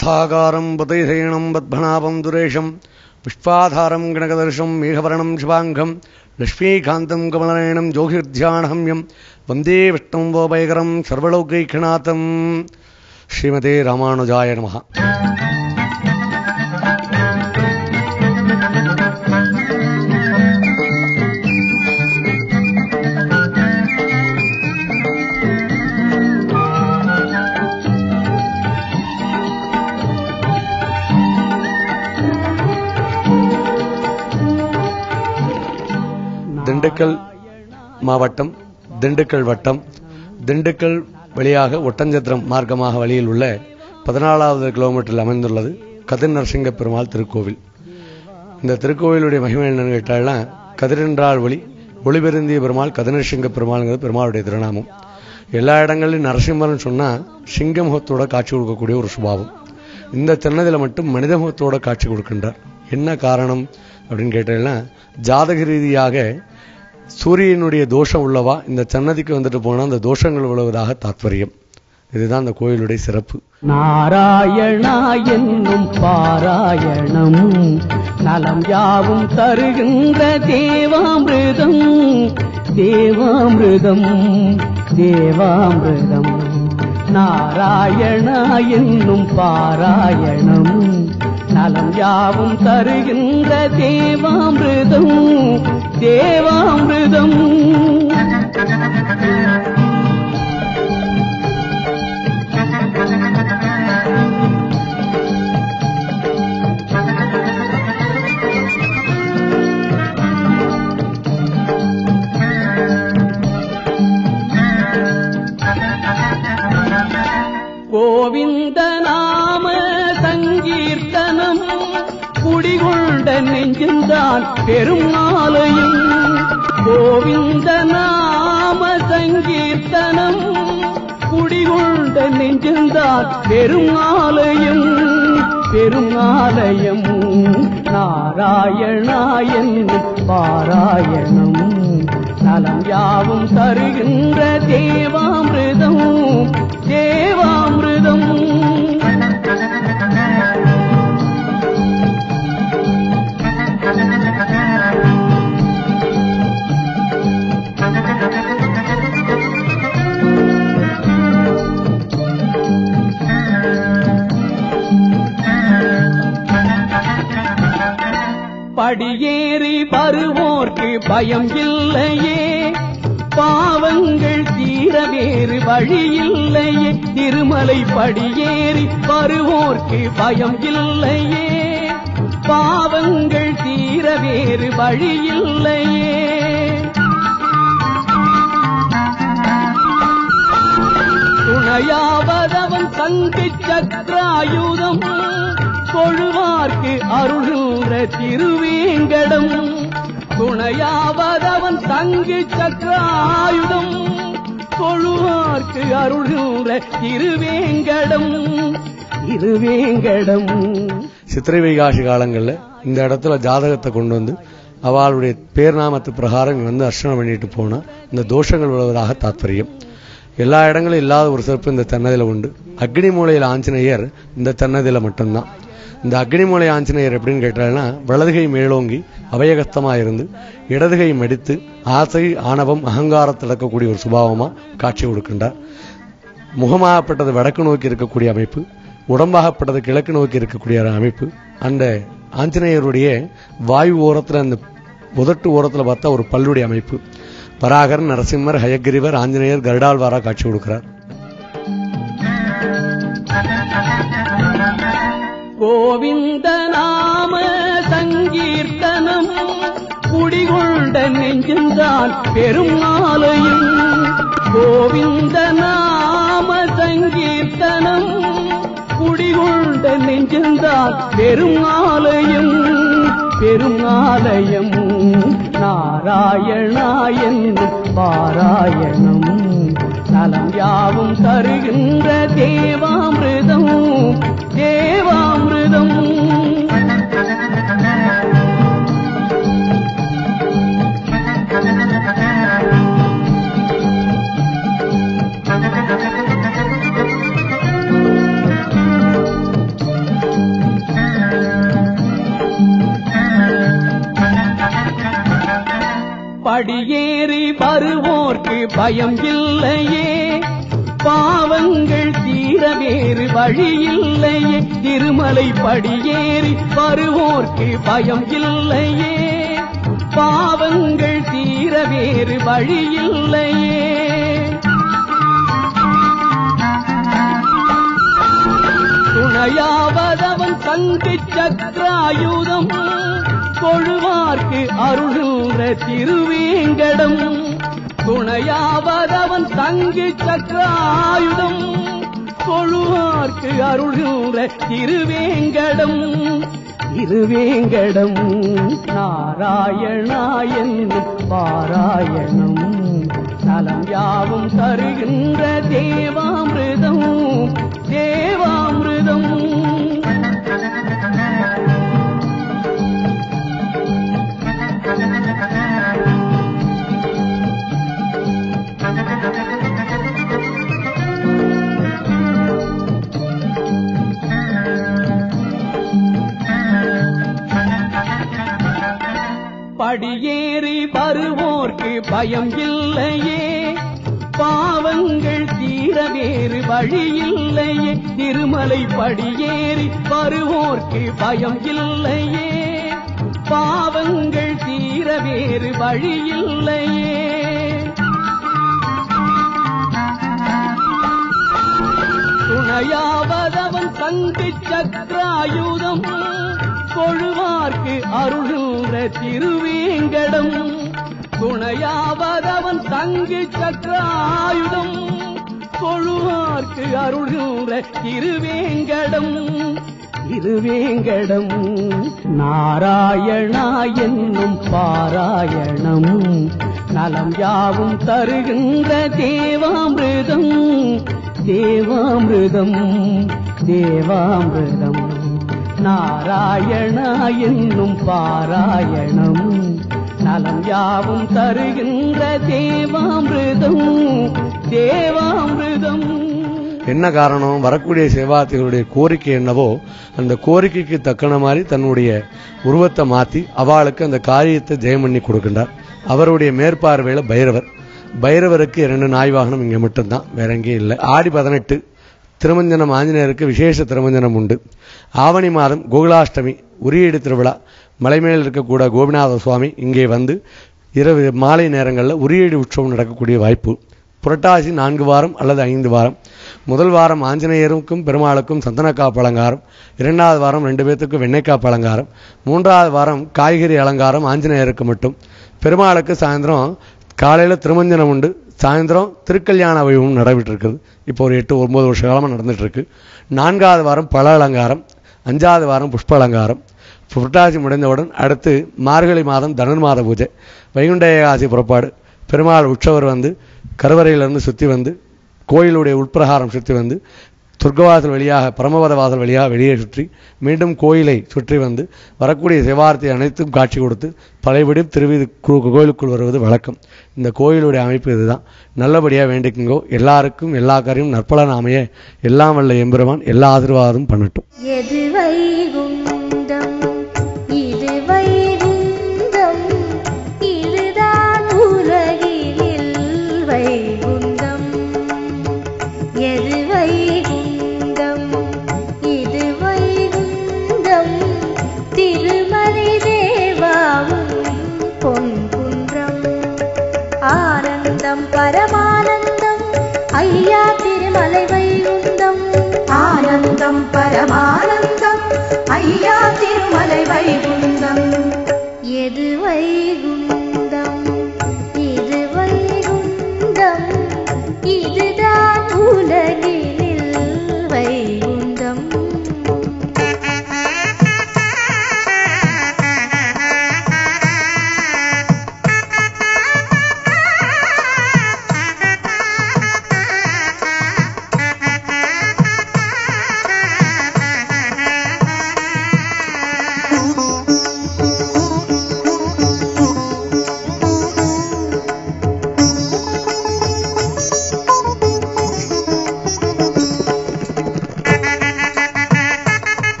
ग्रन्थाकारम् पतैधैणम् पद्मनाभम् दुरेशम् पुष्पाधारम् गणकदर्शम् मेघवर्णम् शुभाङ्गम् लक्ष्मीकान्तम् कमलनयनम् जोगिर्ध्यानहम्यम् वन्दे विष्णुम् वोपैकरम् सर्वलौकैकनाथम् श्रीमते रामानुजाय नमः திண்டுக்கல் மாவட்டம் திண்டுக்கல் வட்டம் திண்டுக்கல் வழியாக ஒட்டஞ்சத்திரம் மார்க்கமாக வழியில் உள்ள பதினாலாவது கிலோமீட்டரில் அமைந்துள்ளது கதிர் நரசிங்க பெருமாள் திருக்கோவில் இந்த திருக்கோவிலுடைய மகிமை என்னன்னு கேட்டால்னா கதிரென்றால் ஒளி ஒளிபெருந்திய பெருமாள் கதிர்நரசிங்க பெருமாள்ங்கிறது பெருமாளுடைய திருநாமம் எல்லா இடங்களிலும் நரசிம்மர்னு சொன்னா சிங்க முகத்தோட காட்சி கொடுக்கக்கூடிய ஒரு சுபாவம் இந்த தென்னதில் மட்டும் மனித முகத்தோட காட்சி கொடுக்கின்றார் என்ன காரணம் அப்படின்னு கேட்டீங்கன்னா ஜாதக ரீதியாக சூரியனுடைய தோஷம் உள்ளவா இந்த சன்னதிக்கு வந்துட்டு போனா அந்த தோஷங்கள் விழுவதாக தாத்பரியம் இதுதான் அந்த கோயிலுடைய சிறப்பு நாராயணா என்னும் பாராயணம் நலம் யாவும் தருகின்ற தேவாமிருதம் தேவாமிருதம் தேவாமிருதம் நாராயணா என்னும் பாராயணம் நலம் யாவும் தருகின்ற தேவாமிருதம் தேவாமிருதம் கோவிந்த நாம சங்கீர்த்தனம் குடிகொண்ட நெஞ்சுந்தான் பெரும் ஆலயம் கோவிந்த நாம சங்கீர்த்தனம் குடிகொண்ட நெஞ்சுந்தான் பெரும் ஆலயம் பெரும் ஆலயம் நாராயணாயன் பாராயணம் நலம் யாவும் தருகின்ற தேவாமிருதம் தேவாமிருதம் படியேறி வருவோர்க்கு பயம் இல்லையே பாவங்கள் தீர வேறு வழி இல்லையே திருமலை படியேறி வருவோர்க்கு பயம் இல்லையே பாவங்கள் தீர வேறு வழி இல்லையே துணையாவதவன் சங்கு சக்கராயுதம் கொழுவார்க்கு அருள்கின்ற திருவேங்கடம் துணையாவதவன் தங்கு சக்கராயுதம் கொழுவார்க்கு அருள்கின்ற திருவேங்கடம் திருவேங்கடம் சித்திரை வைகாசி காலங்களில் இந்த இடத்துல ஜாதகத்தை கொண்டு வந்து அவளுடைய பேர்நாமத்து பிரகாரம் இங்க வந்து அர்ச்சனை பண்ணிட்டு போனா இந்த தோஷங்கள் விழுவதாக தாத்பரியம் எல்லா இடங்களும் இல்லாத ஒரு சிறப்பு இந்த தென்னதில உண்டு அக்னி மூலையில் ஆஞ்சநேயர் இந்த தென்னதில மட்டும்தான் இந்த அக்னிமூலை ஆஞ்சநேயர் எப்படின்னு கேட்டாங்கன்னா வலதுகை மேலோங்கி அபயகஸ்தமா இருந்து இடதுகை மடித்து ஆசை ஆணவம் அகங்காரத்தில் இருக்கக்கூடிய ஒரு சுபாவமா காட்சி கொடுக்கின்றார் முகமாகப்பட்டது வடக்கு நோக்கி இருக்கக்கூடிய அமைப்பு உடம்பாகப்பட்டது கிழக்கு நோக்கி இருக்கக்கூடிய ஒரு அமைப்பு அந்த ஆஞ்சநேயருடைய வாயு ஓரத்துல அந்த உதட்டு ஓரத்துல பார்த்தா ஒரு பல்லுடைய அமைப்பு பராகர் நரசிம்மர் ஹயக்கிரிவர் ஆஞ்சநேயர் கருடாழ்வாரா காட்சி கொடுக்கிறார் கோவிந்த நாம சங்கீர்த்தனம் குடிகொண்ட நெஞ்சுந்தான் பெரும் ஆலயம் கோவிந்த நாம சங்கீர்த்தனம் குடிகொண்ட நெஞ்சுந்தான் பெரும் ஆலயம் பெரும் ஆலயம் நாராயணாயன் பாராயணம் நலம் யாவும் தருகின்ற தேவாமிருதம் தேவாமிருதம் படியேறி வருவோர்க்கு பயம் இல்லையே பாவங்கள் தீர வேறு வழி இல்லையே திருமலை படியேறி வருவோர்க்கு பயம் இல்லையே பாவங்கள் தீர வேறு வழி இல்லையே துணையாவதவன் தங்கு சக்கராயுதம் கொழுவார்க்கு அருள்கின்ற திருவேங்கடம் துணையாவதவன் தங்கு சக்கராயுதம் கொழுவார்க்கு அருள்கின்ற திருவேங்கடம் திருவேங்கடம் நாராயணா என்று பாராயணம் நலம் யாவும் தருகின்ற தேவாமிருதம் தேவாமிருதம் படியேறி வருவோர்க்கு பயம் இல்லையே பாவங்கள் தீர வேறு வழி இல்லையே திருமலை படியேறி வருவோர்க்கு பயம் இல்லையே பாவங்கள் தீர வேறு வழி இல்லையே துணையாவதவன் தங்கு சக்கராயுதம் கொழுவார்க்கு அருள்கின்ற திருவேங்கடம் துணையாவதவன் தங்கு சக்கராயுதம் கொழுவார்க்கு அருள்கின்ற திருவேங்கடம் திருவேங்கடம் நாராயணா என்னும் பாராயணம் நலம் யாவும் தருகின்ற தேவாமிருதம் தேவாமிருதம் தேவாமிருதம் நாராயணா என்னும் பாராயணம் நலம் யாவும் தருகின்ற தேவாமிருதம் தேவாமிருதம் என்ன காரணம் வரக்கூடிய சிவார்த்திகளுடைய கோரிக்கை என்னவோ அந்த கோரிக்கைக்கு தக்கன மாதிரி தன்னுடைய உருவத்தை மாத்தி அவளுக்கு அந்த காரியத்தை ஜெயம் பண்ணி கொடுக்கின்றார் அவருடைய மேற்பார்வையில பைரவர் பைரவருக்கு இரண்டு நாய் வாகனம் இங்க மட்டும்தான் வேற எங்கேயும் இல்லை ஆடி பதினெட்டு திருமஞ்சனம் ஆஞ்சநேயருக்கு விசேஷ திருமஞ்சனம் உண்டு ஆவணி மாதம் கோகுலாஷ்டமி உரியீடு திருவிழா மலைமேல் இருக்கக்கூட கோபிநாத சுவாமி இங்கே வந்து இரவு மாலை நேரங்களில் உரியீடு உற்சவம் நடக்கக்கூடிய வாய்ப்பு புரட்டாசி நான்கு வாரம் அல்லது ஐந்து வாரம் முதல் வாரம் ஆஞ்சநேயருக்கும் பெருமாளுக்கும் சந்தனக்காப்பு அலங்காரம் இரண்டாவது வாரம் ரெண்டு பேர்த்துக்கும் வெண்ணெய்க்காப்பு அலங்காரம் மூன்றாவது வாரம் காய்கறி அலங்காரம் ஆஞ்சநேயருக்கு மட்டும் பெருமாளுக்கு சாயந்தரம் காலையில் திருமஞ்சனம் உண்டு சாயந்தரம் திருக்கல்யாண வைபவம் நடைபெற்று இருக்குது இப்போ ஒரு எட்டு ஒன்பது வருஷ காலமாக நடந்துட்டு இருக்கு நான்காவது வாரம் பல அலங்காரம் அஞ்சாவது வாரம் புஷ்ப அலங்காரம் புரட்டாசி முடிந்தவுடன் அடுத்து மார்கழி மாதம் தனுர்மாத பூஜை வைகுண்ட ஏகாசி புறப்பாடு பெருமாள் உற்சவர் வந்து கருவறையிலிருந்து சுற்றி வந்து கோயிலுடைய உட்பிரகாரம் சுற்றி வந்து துர்கவாசல் வழியாக பரமபத வாசல் வழியாக வெளியே சுற்றி மீண்டும் கோயிலை சுற்றி வந்து வரக்கூடிய சிவார்த்தி அனைத்தும் காட்சி கொடுத்து பழையபடி திருவிது கு- கோயிலுக்குள் வருவது வழக்கம் இந்த கோயிலுடைய அமைப்பு இதுதான் நல்லபடியாக வேண்டிக்குங்கோ எல்லாருக்கும் எல்லா காரியம் நற்பலன் அமைய எல்லாம் வல்ல எம்பெருமான் எல்லா ஆசீர்வாதமும் பண்ணட்டும் எது வைகுந்தம் இது வைகுந்தம் இதுதான் உலகில் வைகுந்தம் எது வைகுந்தம் இது வைகுந்தம் திருமலை தேவாவும் பொன்குன்றம் ஆனந்தம் பரமானந்தம் ஐயா திருமலை வைகுந்தம் ஆனந்தம் பரமானந்தம் ஐயா திருமலை வைகுந்தம் எது வைகுந்தம் இது வைகுந்தம் இதுதான் உலகில் வைகுந்தம்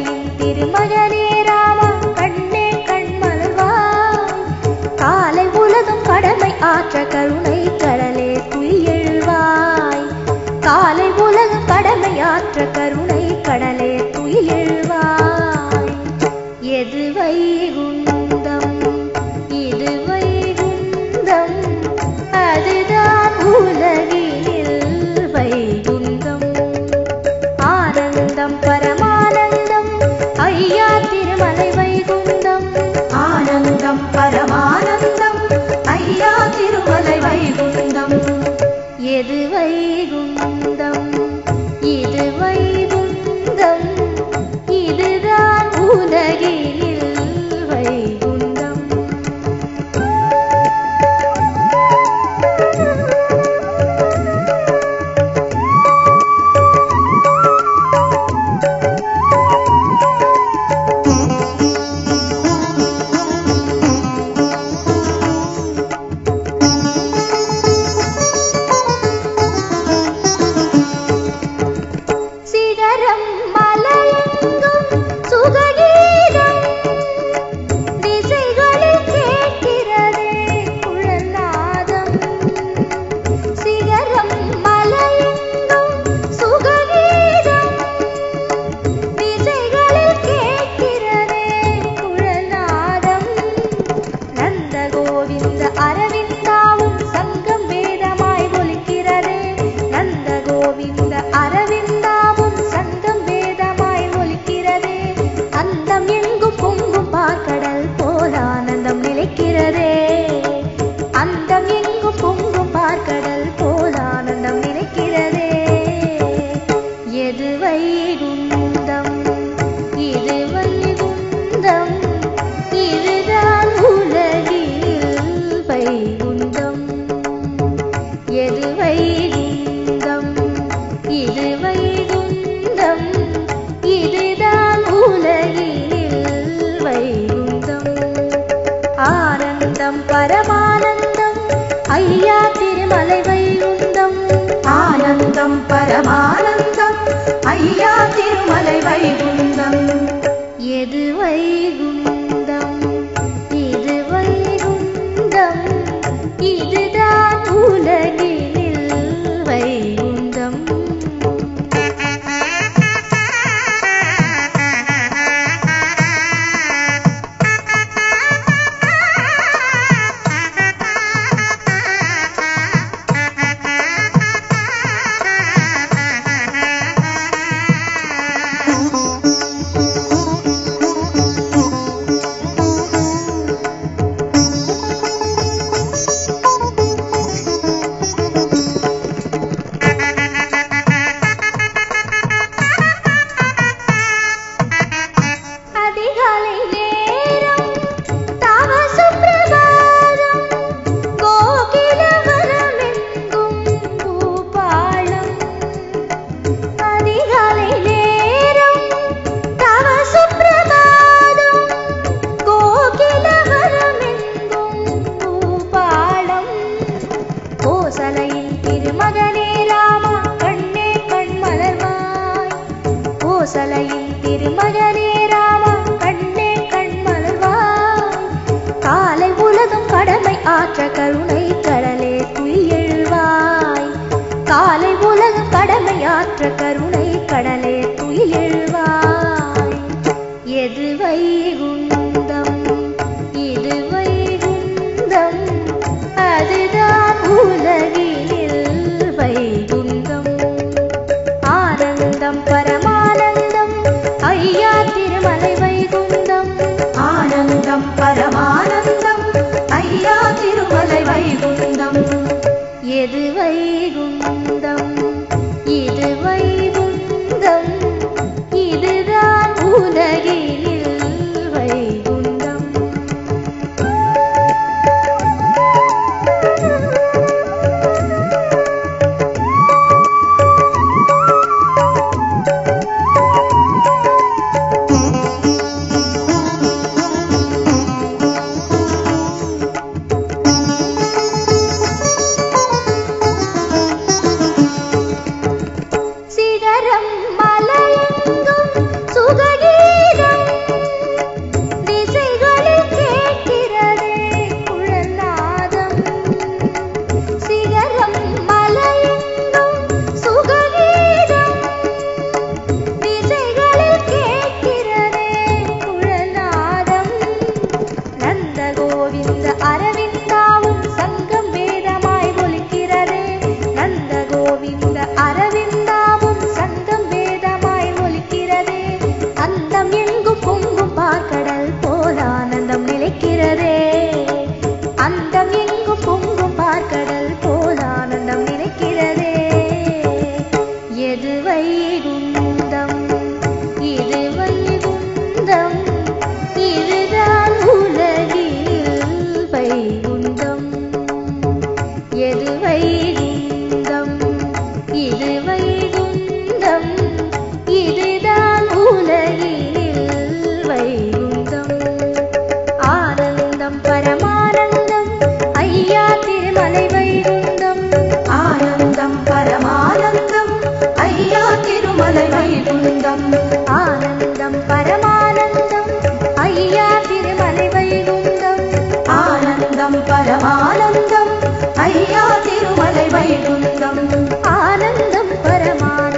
கங்கையின் திருமகனே ராமா கண்ணே கண்மலர்வாய் காலை உலகம் கடமை ஆற்ற கருணை கடலே துயிலெழுவாய் காலை உலகம் கடமை ஆற்ற கருணை கடலே துயிலெழுவாய் எது வைகுந்தம் இது வைகுந்தம் அதுதான் உலகில் வைகுந்தம் ஆனந்தம் பரமானந்தம் ஐயா திருமலை வைகுந்தம் ஆனந்தம் பரமானந்தம் ஐயா திருமலை வைகுந்தம் எது வைகுந்தம் இது வைகுந்தம் இதுதான் உலகில் வைகுந்தம் சிகரம் மலையெங்கும் சுககீதம் திசைகளில் கேட்கிறதே குழல்நாதம் சிகரம் மலையெங்கும் சுககீதம் திசைகளில் கேட்கிறதே குழல்நாதம் நந்த கோவிந்த அரவிந்தாவும் சங்கம் வேதமாய் ஒலிக்கிறதே நந்த கோவிந்த அரவிந்தாவும் சங்கம் வேதமாய் ஒலிக்கிறதே அந்தம் எங்கும் பொங்கும் பார்க்கடல் போல ஆனந்தம் நிலைக்கிறதே அந்தம் எங்கும் பொங்கும் பார்க்கடல் போல ஆனந்தம் நிலைக்கிறதே எது வைகுந்தம் இது வைகுந்தம் இதுதான் உலகில் வைகுந்தம் எது வைகுந்தம் இது வைகுந்தம் இதுதான் உலகில் வைகுந்தம் ஆனந்தம் பரமானந்தம் ஐயா திருமலை வைகுந்தம் ஆனந்தம் பரமானந்தம் ஐயா திருமலை வைகுந்தம் எது வைகுந்தம் இது வைகுந்தம் இதுதான் உலகில் வைகுந்தம் ஆ ஆனந்தம் நிலைக்கிறதே அந்தம் எங்கும் பொங்கும் பார்க்கடல் போல் ஆனந்தம் நிலைக்கிறதே எது வைகுந்தம் இது வைகுந்தம் இதுதான் உலகில் வைகுந்தம் எது வைகுந்தம் இது வைகுந்தம் இதுதான் உலகில் வைகுந்தம் ஆனந்தம் பரமானந்தம் ஐயா திருமலை வைகுந்தம் ஆனந்தம் பரமானந்தம் ஐயா திருமலை வைகுந்தம் ஆனந்தம் பரமானந்தம் ஐயா திருமலை வைகுந்தம் ஆனந்தம் பரமானந்தம் ஐயா திருமலை வைகுந்தம் ஆனந்தம் பரமானந்தம்